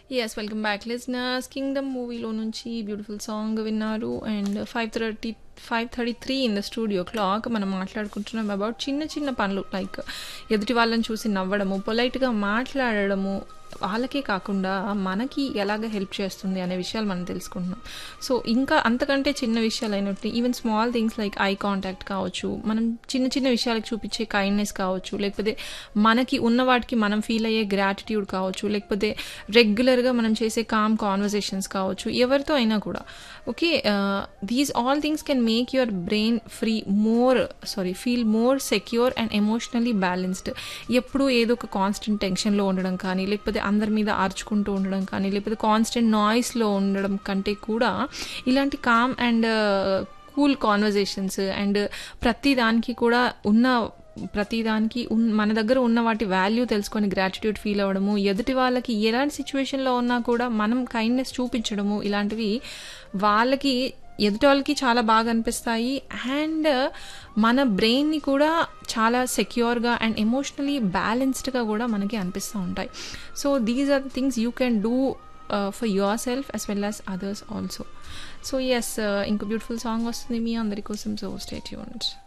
yes welcome back listeners Kingdom మూవీలో నుంచి beautiful song విన్నారు and five thirty five thirty three in the studio clock మనం మాట్లాడుకుంటున్నాం about చిన్న చిన్న పనులు లైక్ ఎదుటి వాళ్ళని చూసి నవ్వడము పొలైట్గా మాట్లాడడము వాళ్ళకే కాకుండా మనకి ఎలాగ హెల్ప్ చేస్తుంది అనే విషయాలు మనం తెలుసుకుంటున్నాం సో ఇంకా అంతకంటే చిన్న విషయాలు అయినట్టు even small things like eye contact కావచ్చు మనం చిన్న చిన్న విషయాలకు చూపించే కైండ్నెస్ కావచ్చు లేకపోతే మనకి ఉన్న వాటికి మనం ఫీల్ అయ్యే గ్రాటిట్యూడ్ కావచ్చు లేకపోతే రెగ్యులర్గా మనం చేసే కామ్ కాన్వర్జేషన్స్ కావచ్చు ఎవరితో అయినా కూడా okay these all things can make your brain free more sorry feel more secure and emotionally balanced ఎప్పుడూ ఏదో ఒక కాన్స్టెంట్ టెన్షన్లో ఉండడం కానీ లేకపోతే అందరి మీద అరుచుకుంటూ ఉండడం కానీ లేకపోతే కాన్స్టెంట్ నాయిస్లో ఉండడం కంటే కూడా ఇలాంటి calm and cool conversations and ప్రతి దానికి కూడా ఉన్న ప్రతిదానికి ఉన్ మన దగ్గర ఉన్న వాటి వాల్యూ తెలుసుకొని గ్రాటిట్యూడ్ ఫీల్ అవ్వడము ఎదుటి వాళ్ళకి ఎలాంటి సిచ్యువేషన్లో ఉన్నా కూడా మనం కైండ్నెస్ చూపించడము ఇలాంటివి వాళ్ళకి ఎదుటి వాళ్ళకి చాలా బాగా అనిపిస్తాయి అండ్ మన బ్రెయిన్ని కూడా చాలా సెక్యూర్గా అండ్ ఎమోషనలీ బ్యాలెన్స్డ్గా కూడా మనకి అనిపిస్తూ ఉంటాయి so these are the things you can do for yourself as well as others also so yes ఇంకో బ్యూటిఫుల్ సాంగ్ వస్తుంది మీ అందరి కోసం సో స్టేట్ యూనిట్